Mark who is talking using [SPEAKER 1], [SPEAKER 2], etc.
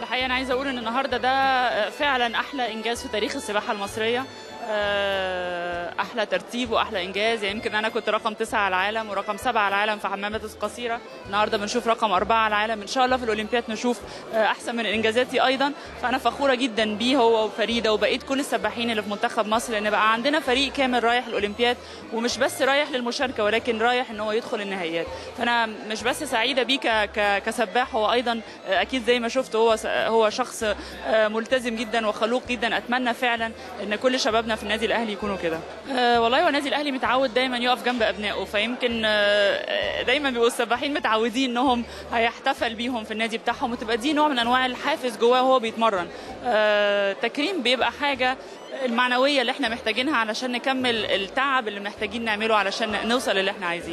[SPEAKER 1] الحقيقه انا عايزه اقول ان النهارده ده فعلا احلى انجاز في تاريخ السباحه المصريه آه، احلى ترتيب واحلى انجاز يعني يمكن انا كنت رقم تسعة على العالم ورقم سبعة على العالم في حمامات القصيره النهارده بنشوف رقم أربعة على العالم ان شاء الله في الاولمبياد نشوف آه، احسن من انجازاتي ايضا فانا فخوره جدا بيه هو وفريده وبقيه كل السباحين اللي في منتخب مصر لان بقى عندنا فريق كامل رايح الاولمبياد ومش بس رايح للمشاركه ولكن رايح ان هو يدخل النهائيات فانا مش بس سعيده بيه ك- ك- كسباح هو ايضا آه، اكيد زي ما شفت هو س- هو شخص آه، ملتزم جدا وخلوق جدا اتمنى فعلا ان كل شبابنا في النادي الاهلي يكونوا كده آه، والله هو النادي الاهلي متعود دايما يقف جنب ابنائه فيمكن آه، دايما بيبقوا السباحين متعودين انهم هيحتفل بيهم في النادي بتاعهم وتبقى دي نوع من انواع الحافز جواه وهو بيتمرن آه، تكريم بيبقى حاجه المعنويه اللي احنا محتاجينها علشان نكمل التعب اللي محتاجين نعمله علشان نوصل اللي احنا عايزينه